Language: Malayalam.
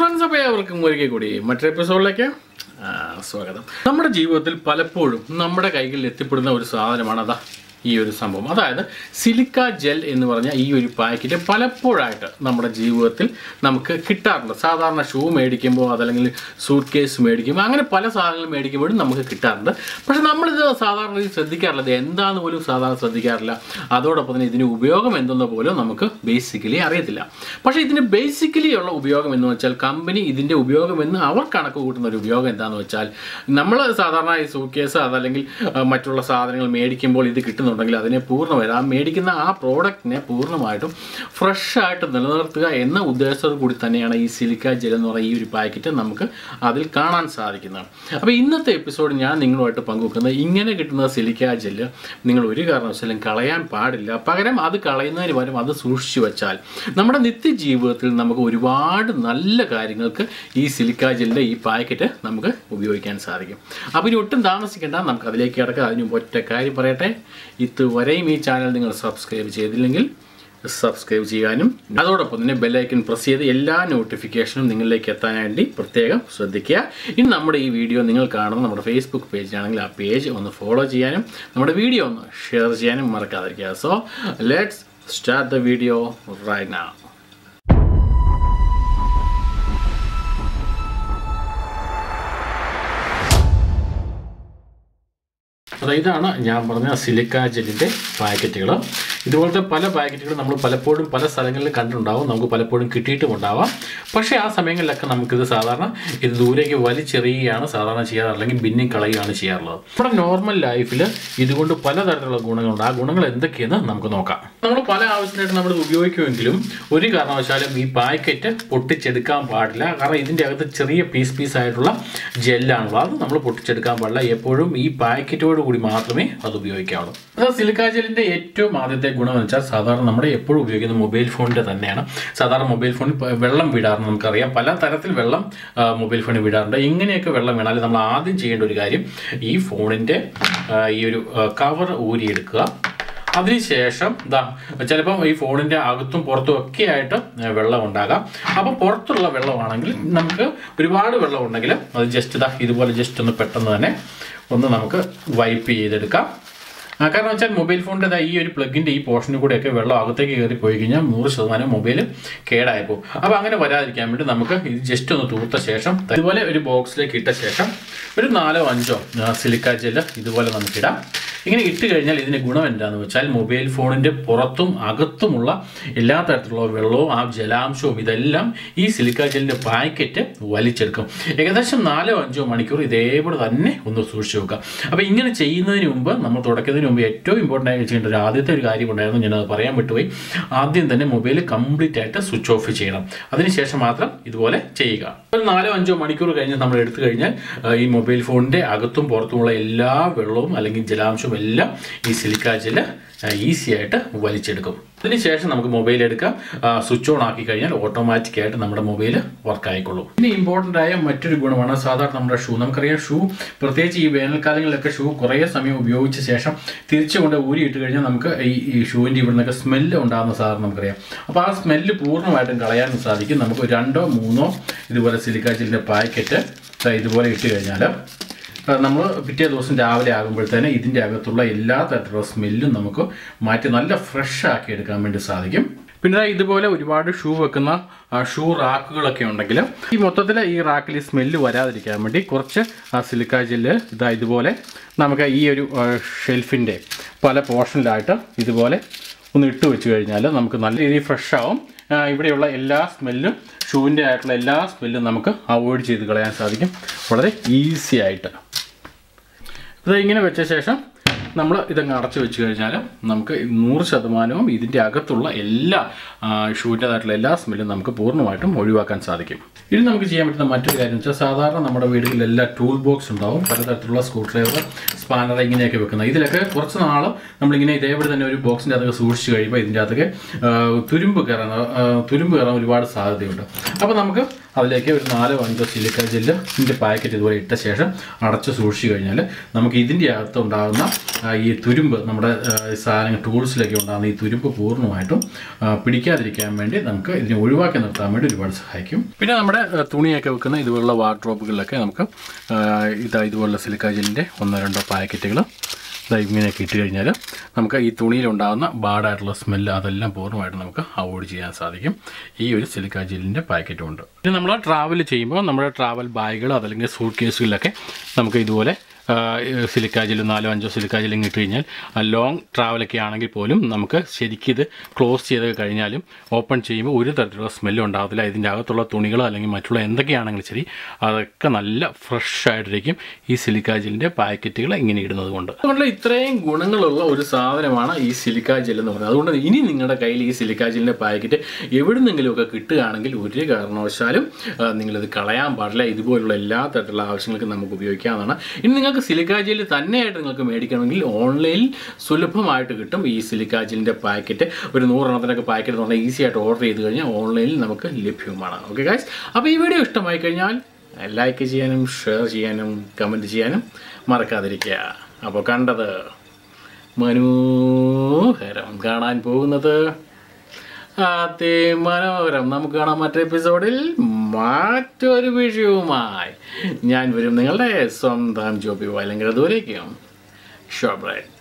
ഫ്രണ്ട്സ് അപ്പോൾ അവർക്കും ഒരിക്കൽ കൂടി മറ്റൊരു എപ്പിസോഡിലേക്ക് ആ, സ്വാഗതം നമ്മുടെ ജീവിതത്തിൽ പലപ്പോഴും നമ്മുടെ കൈകളിൽ എത്തിപ്പെടുന്ന ഒരു സാധനമാണ് അതാ ഈ ഒരു സംഭവം അതായത് സിലിക്ക ജെൽ എന്ന് പറഞ്ഞ ഈ ഒരു പാക്കറ്റ് പലപ്പോഴായിട്ട് നമ്മുടെ ജീവിതത്തിൽ നമുക്ക് കിട്ടാറുണ്ട് സാധാരണ ഷൂ മേടിക്കുമ്പോൾ അതല്ലെങ്കിൽ സൂട്ട് കേസ് മേടിക്കുമ്പോൾ അങ്ങനെ പല സാധനങ്ങൾ മേടിക്കുമ്പോഴും നമുക്ക് കിട്ടാറുണ്ട് പക്ഷെ നമ്മളിത് സാധാരണ രീതിയിൽ ശ്രദ്ധിക്കാറില്ല ഇത് എന്താണെന്ന് പോലും സാധാരണ ശ്രദ്ധിക്കാറില്ല അതോടൊപ്പം തന്നെ ഇതിന് ഉപയോഗം എന്തെന്ന് പോലും നമുക്ക് ബേസിക്കലി അറിയത്തില്ല പക്ഷേ ഇതിന് ബേസിക്കലി ഉള്ള ഉപയോഗം എന്ന് വെച്ചാൽ കമ്പനി ഇതിൻ്റെ ഉപയോഗം എന്ന് അവർ കണക്ക് കൂട്ടുന്ന ഒരു ഉപയോഗം എന്താണെന്ന് വെച്ചാൽ നമ്മൾ സാധാരണ ഈ സൂക്കേസ് അതല്ലെങ്കിൽ ആ, മറ്റുള്ള സാധനങ്ങൾ മേടിക്കുമ്പോൾ ഇത് കിട്ടുന്നുണ്ടെങ്കിൽ അതിനെ പൂർണ്ണമായിട്ട് ആ മേടിക്കുന്ന ആ പ്രോഡക്റ്റിനെ പൂർണ്ണമായിട്ടും ഫ്രഷ് ആയിട്ട് നിലനിർത്തുക എന്ന ഉദ്ദേശത്തോടു കൂടി തന്നെയാണ് ഈ സിലിക്ക ജെൽ എന്ന് പറയുന്ന ഈ ഒരു പാക്കറ്റ് നമുക്ക് അതിൽ കാണാൻ സാധിക്കുന്നത് അപ്പോൾ ഇന്നത്തെ എപ്പിസോഡ് ഞാൻ നിങ്ങളുമായിട്ട് പങ്കുവെക്കുന്നത് ഇങ്ങനെ കിട്ടുന്ന സിലിക്ക ജെല്ല് നിങ്ങൾ ഒരു കാരണവശാലും കളയാൻ പാടില്ല പകരം അത് കളയുന്നതിന് പകരം അത് സൂക്ഷിച്ചു വെച്ചാൽ നമ്മുടെ നിത്യജീവിതത്തിൽ നമുക്ക് ഒരുപാട് നല്ല കാര്യങ്ങൾക്ക് ഈ സിലിക്ക ജെല്ലിൻ്റെ ഈ പാക്കറ്റ് നമുക്ക് ഉപയോഗിക്കാൻ സാധിക്കും അപ്പോൾ ഇനി ഒട്ടും താമസിക്കേണ്ട നമുക്ക് അതിലേക്ക് കിടക്കാം അതിന് മുമ്പ് ഒറ്റ കാര്യം പറയട്ടെ ഇതുവരെയും ഈ ചാനൽ നിങ്ങൾ സബ്സ്ക്രൈബ് ചെയ്തില്ലെങ്കിൽ സബ്സ്ക്രൈബ് ചെയ്യാനും അതോടൊപ്പം തന്നെ ബെല്ലൈക്കൻ പ്രസ് ചെയ്ത് എല്ലാ നോട്ടിഫിക്കേഷനും നിങ്ങളിലേക്ക് എത്താൻ വേണ്ടി പ്രത്യേകം ശ്രദ്ധിക്കുക ഇനി നമ്മുടെ ഈ വീഡിയോ നിങ്ങൾ കാണുന്ന നമ്മുടെ ഫേസ്ബുക്ക് പേജിലാണെങ്കിൽ ആ പേജ് ഒന്ന് ഫോളോ ചെയ്യാനും നമ്മുടെ വീഡിയോ ഒന്ന് ഷെയർ ചെയ്യാനും മറക്കാതിരിക്കുക so let's start the video right now അപ്പോൾ ഇതാണ് ഞാൻ പറഞ്ഞ സിലിക്ക ജെല്ലിൻ്റെ പാക്കറ്റുകൾ ഇതുപോലത്തെ പല പാക്കറ്റുകളും നമ്മൾ പലപ്പോഴും പല സ്ഥലങ്ങളിലും കണ്ടിട്ടുണ്ടാവും നമുക്ക് പലപ്പോഴും കിട്ടിയിട്ടും ഉണ്ടാവാം പക്ഷേ ആ സമയങ്ങളിലൊക്കെ നമുക്കിത് സാധാരണ ഇത് ദൂരേക്ക് വലിച്ചെറിയുകയാണ് സാധാരണ ചെയ്യാറ് അല്ലെങ്കിൽ ബിന്നിൽ കളയുകയാണ് ചെയ്യാറുള്ളത് നമ്മുടെ നോർമൽ ലൈഫിൽ ഇതുകൊണ്ട് പലതരത്തിലുള്ള ഗുണങ്ങളുണ്ട് ആ ഗുണങ്ങൾ എന്തൊക്കെയെന്ന് നമുക്ക് നോക്കാം നമ്മൾ പല ആവശ്യത്തിനായിട്ട് നമ്മൾ ഇത് ഉപയോഗിക്കുമെങ്കിലും ഒരു കാരണവശാലും ഈ പാക്കറ്റ് പൊട്ടിച്ചെടുക്കാൻ പാടില്ല കാരണം ഇതിൻ്റെ അകത്ത് ചെറിയ പീസ് പീസ് ആയിട്ടുള്ള ജെല്ലാണുള്ളത് അത് നമ്മൾ പൊട്ടിച്ചെടുക്കാൻ പാടില്ല എപ്പോഴും ഈ പാക്കറ്റോട് കൂടി മാത്രമേ അത് ഉപയോഗിക്കാവുള്ളൂ അത് സിലിക്കാ ജെല്ലിൻ്റെ ഏറ്റവും ആദ്യത്തെ ഗുണം എന്ന് വെച്ചാൽ സാധാരണ നമ്മുടെ എപ്പോഴും ഉപയോഗിക്കുന്ന മൊബൈൽ ഫോണിൻ്റെ തന്നെയാണ് സാധാരണ മൊബൈൽ ഫോണിൽ പ- വെള്ളം വിടാറുണ്ട് നമുക്കറിയാം പല തരത്തിൽ വെള്ളം ആ, മൊബൈൽ ഫോണിൽ വിടാറുണ്ട് ഇങ്ങനെയൊക്കെ വെള്ളം വീണാൽ നമ്മൾ ആദ്യം ചെയ്യേണ്ട ഒരു കാര്യം ഈ ഫോണിൻ്റെ ആ, ഈ ഒരു കവർ ഊരിയെടുക്കുക അതിനുശേഷം ഇതാ ചിലപ്പം ഈ ഫോണിൻ്റെ അകത്തും പുറത്തും ഒക്കെ ആയിട്ട് ഏ, വെള്ളം ഉണ്ടാകാം അപ്പം പുറത്തുള്ള വെള്ളമാണെങ്കിൽ നമുക്ക് ഒരുപാട് വെള്ളം ഉണ്ടെങ്കിൽ അത് ജസ്റ്റ് ഇതാ ഇതുപോലെ ജസ്റ്റ് ഒന്ന് പെട്ടെന്ന് തന്നെ ഒന്ന് നമുക്ക് വൈപ്പ് ചെയ്തെടുക്കാം ആ, കാരണം വെച്ചാൽ മൊബൈൽ ഫോണിൻ്റെ ഈ ഒരു പ്ലഗിൻ്റെ ഈ പോർഷനിൽ കൂടെയൊക്കെ വെള്ളം അകത്തേക്ക് കയറി പോയി കഴിഞ്ഞാൽ നൂറ് ശതമാനം മൊബൈൽ കേടായി പോകും അപ്പോൾ അങ്ങനെ വരാതിരിക്കാൻ വേണ്ടി നമുക്ക് ഇത് ജസ്റ്റ് ഒന്ന് തൂർത്ത ശേഷം ഇതുപോലെ ഒരു ബോക്സിലേക്ക് ഇട്ട ശേഷം ഒരു നാലോ അഞ്ചോ സിലിക്ക ജെല്ല് ഇതുപോലെ നമുക്കിടാം ഇങ്ങനെ ഇട്ട് കഴിഞ്ഞാൽ ഇതിൻ്റെ ഗുണം എന്താണെന്ന് വെച്ചാൽ മൊബൈൽ ഫോണിൻ്റെ പുറത്തും അകത്തുമുള്ള എല്ലാ തരത്തിലുള്ള വെള്ളവും ആ ജലാംശവും ഇതെല്ലാം ഈ സിലിക്ക ജെല്ലിൻ്റെ പാക്കറ്റ് വലിച്ചെടുക്കും ഏകദേശം നാലോ അഞ്ചോ മണിക്കൂർ ഇതേപോലെ തന്നെ ഒന്ന് സൂക്ഷിച്ചു വെക്കുക അപ്പോൾ ഇങ്ങനെ ചെയ്യുന്നതിന് മുമ്പ് നമ്മൾ തുടക്കുന്നതിന് മുമ്പ് ഏറ്റവും ഇമ്പോർട്ടൻ്റ് ആയി ചെയ്യേണ്ട ഒരു ആദ്യത്തെ ഒരു കാര്യം ഉണ്ടായിരുന്നു ഞാനത് പറയാൻ വിട്ടുപോയി ആദ്യം തന്നെ മൊബൈൽ കംപ്ലീറ്റ് ആയിട്ട് സ്വിച്ച് ഓഫ് ചെയ്യണം അതിനുശേഷം മാത്രം ഇതുപോലെ ചെയ്യുക ഒരു നാലോ അഞ്ചോ മണിക്കൂർ കഴിഞ്ഞ് നമ്മൾ എടുത്തു കഴിഞ്ഞാൽ ആ, ഈ മൊബൈൽ ഫോണിൻ്റെ അകത്തും പുറത്തുമുള്ള എല്ലാ വെള്ളവും അല്ലെങ്കിൽ ജലാംശവും എല്ലാം ഈ സിലിക്ക ജെല്ല് ഈസി ആയിട്ട് വലിച്ചെടുക്കും അതിനുശേഷം നമുക്ക് മൊബൈൽ എടുക്കാം സ്വിച്ച് ഓൺ ആക്കി കഴിഞ്ഞാൽ ഓട്ടോമാറ്റിക് ആയിട്ട് നമ്മുടെ മൊബൈൽ വർക്ക് ആയിക്കൊള്ളും പിന്നെ ഇമ്പോർട്ടൻ്റ് ആയ മറ്റൊരു ഗുണമാണ് സാധാരണ നമ്മുടെ ഷൂ നമുക്കറിയാം ഷൂ പ്രത്യേകിച്ച് ഈ വേനൽക്കാലങ്ങളിലൊക്കെ ഷൂ കുറേ സമയം ഉപയോഗിച്ച ശേഷം തിരിച്ചു കൊണ്ട് ഊരിയിട്ട് കഴിഞ്ഞാൽ നമുക്ക് ഈ ഈ ഷൂവിൻ്റെ ഇവിടെ നിന്നൊക്കെ സ്മെല്ല് ഉണ്ടാകുന്ന സാധനം നമുക്കറിയാം അപ്പോൾ ആ സ്മെല്ല് പൂർണ്ണമായിട്ടും കളയാനും സാധിക്കും നമുക്ക് രണ്ടോ മൂന്നോ ഇതുപോലെ സിലിക്കാച്ചിലിൻ്റെ പാക്കറ്റ് ഇതുപോലെ ഇട്ട് കഴിഞ്ഞാൽ നമ്മൾ പിറ്റേ ദിവസം രാവിലെ ആകുമ്പോഴത്തേന് ഇതിൻ്റെ അകത്തുള്ള എല്ലാ തരത്തിലുള്ള സ്മെല്ലും നമുക്ക് മാറ്റി നല്ല ഫ്രഷ് ആക്കി എടുക്കാൻ വേണ്ടി സാധിക്കും പിന്നെ ദാ ഇതുപോലെ ഒരുപാട് ഷൂ വെക്കുന്ന ആ, ഷൂ റാക്കുകളൊക്കെ ഉണ്ടെങ്കിൽ ഈ മൊത്തത്തിൽ ഈ റാക്കിൽ ഈ സ്മെല്ല് വരാതിരിക്കാൻ വേണ്ടി കുറച്ച് ആ സിലിക്ക ജെല്ല് ഇതാ ഇതുപോലെ നമുക്ക് ഈ ഒരു ഷെൽഫിൻ്റെ പല പോർഷനിലായിട്ട് ഇതുപോലെ ഒന്ന് ഇട്ട് വെച്ച് കഴിഞ്ഞാൽ നമുക്ക് നല്ല രീതിയിൽ ഫ്രഷ് ആവും ആ, ഇവിടെയുള്ള എല്ലാ സ്മെല്ലും ഷൂവിൻ്റെ ആയിട്ടുള്ള എല്ലാ സ്മെല്ലും നമുക്ക് അവോയ്ഡ് ചെയ്ത് കളയാൻ സാധിക്കും വളരെ ഈസി ആയിട്ട് ഇത് ഇങ്ങനെ വെച്ച ശേഷം നമ്മൾ ഇതങ്ങ് അടച്ചു വെച്ച് കഴിഞ്ഞാൽ നമുക്ക് നൂറ് ശതമാനവും ഇതിൻ്റെ അകത്തുള്ള എല്ലാ ഷൂവിൻ്റെതായിട്ടുള്ള എല്ലാ സ്മെല്ലും നമുക്ക് പൂർണ്ണമായിട്ടും ഒഴിവാക്കാൻ സാധിക്കും ഇനി നമുക്ക് ചെയ്യാൻ പറ്റുന്ന മറ്റൊരു കാര്യം വെച്ചാൽ സാധാരണ നമ്മുടെ വീടുകളിൽ എല്ലാ ടൂൾ ബോക്സ് ഉണ്ടാവും പലതരത്തിലുള്ള സ്ക്രൂ ഡ്രൈവർ സ്പാനർ ഇങ്ങനെയൊക്കെ വെക്കുന്നത് ഇതിലൊക്കെ കുറച്ച് നാൾ നമ്മളിങ്ങനെ ഇതേപോലെ തന്നെ ഒരു ബോക്സിൻ്റെ അകത്ത് സൂക്ഷിച്ച് കഴിയുമ്പോൾ ഇതിൻ്റെ അകത്തൊക്കെ ആ, തുരുമ്പ് കയറാൻ ആ, തുരുമ്പ് കയറാൻ ഒരുപാട് സാധ്യതയുണ്ട് അപ്പോൾ നമുക്ക് അതിലേക്ക് ഒരു നാലോ അഞ്ചോ സിലിക്ക ജെല്ല് ഇതിൻ്റെ പാക്കറ്റ് ഇതുപോലെ ഇട്ട ശേഷം അടച്ച് സൂക്ഷിച്ച് കഴിഞ്ഞാൽ നമുക്ക് ഇതിൻ്റെ അകത്ത് ഉണ്ടാകുന്ന ആ, ഈ തുരുമ്പ് നമ്മുടെ ആ, ഈ സാധനങ്ങൾ ടൂൾസിലൊക്കെ ഉണ്ടാകുന്ന ഈ തുരുമ്പ് പൂർണ്ണമായിട്ടും ആ, പിടിക്കാതിരിക്കാൻ വേണ്ടി നമുക്ക് ഇതിനെ ഒഴിവാക്കി നിർത്താൻ വേണ്ടി ഒരുപാട് സഹായിക്കും പിന്നെ നമ്മുടെ ആ, തുണിയൊക്കെ വെക്കുന്ന ഇതുപോലുള്ള വാർഡ്രോബുകളിലൊക്കെ നമുക്ക് ആ, ഇതാ ഇതുപോലുള്ള സിലിക്കാജലിൻ്റെ ഒന്നോ രണ്ടോ പാക്കറ്റുകൾ ഇതാ ഇങ്ങനെയൊക്കെ ഇട്ട് കഴിഞ്ഞാൽ നമുക്ക് ഈ തുണിയിലുണ്ടാകുന്ന ബാഡായിട്ടുള്ള സ്മെല്ല് അതെല്ലാം പൂർണ്ണമായിട്ട് നമുക്ക് അവോയ്ഡ് ചെയ്യാൻ സാധിക്കും ഈ ഒരു സിലിക്ക ജെല്ലിൻ്റെ പാക്കറ്റും ഉണ്ട് പിന്നെ നമ്മൾ ട്രാവൽ ചെയ്യുമ്പോൾ നമ്മുടെ ട്രാവൽ ബാഗുകൾ അതല്ലെങ്കിൽ സൂട്ട് കേസുകളിലൊക്കെ നമുക്ക് ഇതുപോലെ സിലിക്ക ജെല്ല് നാലോ അഞ്ചോ സിലിക്ക ജെല്ലും ഇട്ട് കഴിഞ്ഞാൽ ലോങ് ട്രാവലൊക്കെ ആണെങ്കിൽ പോലും നമുക്ക് ശരിക്കും ഇത് ക്ലോസ് ചെയ്ത് കഴിഞ്ഞാലും ഓപ്പൺ ചെയ്യുമ്പോൾ ഒരു തരത്തിലുള്ള സ്മെല്ലും ഉണ്ടാകത്തില്ല ഇതിൻ്റെ അകത്തുള്ള തുണികളോ അല്ലെങ്കിൽ മറ്റുള്ള എന്തൊക്കെയാണെങ്കിലും ശരി അതൊക്കെ നല്ല ഫ്രഷ് ആയിട്ടിരിക്കും ഈ സിലിക്ക ജെല്ലിൻ്റെ പാക്കറ്റുകൾ ഇങ്ങനെ ഇടുന്നത് കൊണ്ട് അതുകൊണ്ട് ഇത്രയും ഗുണങ്ങളുള്ള ഒരു സാധനമാണ് ഈ സിലിക്ക ജെൽ എന്ന് പറയുന്നത് അതുകൊണ്ട് ഇനി നിങ്ങളുടെ കയ്യിൽ ഈ സിലിക്ക ജെല്ലിൻ്റെ പാക്കറ്റ് എവിടുന്നെങ്കിലുമൊക്കെ കിട്ടുകയാണെങ്കിൽ ഒരു കാരണവശാലും ആ, നിങ്ങളിത് കളയാൻ പാടില്ല ഇതുപോലുള്ള എല്ലാ തരത്തിലുള്ള ആവശ്യങ്ങൾക്കും നമുക്ക് ഉപയോഗിക്കാവുന്നതാണ് ഇനി നിങ്ങൾക്ക് സിലിക്ക ജെല്ല് തന്നെയായിട്ട് നിങ്ങൾക്ക് മേടിക്കണമെങ്കിൽ ഓൺലൈനിൽ സുലഭമായിട്ട് കിട്ടും ഈ സിലിക്ക ജെല്ലിൻ്റെ പാക്കറ്റ് ഒരു നൂറെണ്ണത്തിനൊക്കെ പാക്കറ്റ് എന്ന് പറഞ്ഞാൽ ഈസി ആയിട്ട് ഓർഡർ ചെയ്ത് കഴിഞ്ഞാൽ ഓൺലൈനിൽ നമുക്ക് ലഭ്യമാണ് ഓക്കെ ഗായ്സ് അപ്പോൾ ഈ വീഡിയോ ഇഷ്ടമായി കഴിഞ്ഞാൽ ലൈക്ക് ചെയ്യാനും ഷെയർ ചെയ്യാനും കമൻറ്റ് ചെയ്യാനും മറക്കാതിരിക്കുക അപ്പോൾ കണ്ടത് മനോഹരം കാണാൻ പോകുന്നത് അതിമനോഹരം നമുക്ക് കാണാം മറ്റേ എപ്പിസോഡിൽ മറ്റൊരു വിഷയവുമായി ഞാൻ വരും നിങ്ങളുടെ സ്വന്തം ജോബി വയലങ്കര ദൂരേക്കും ഷോബ്രൈറ്റ്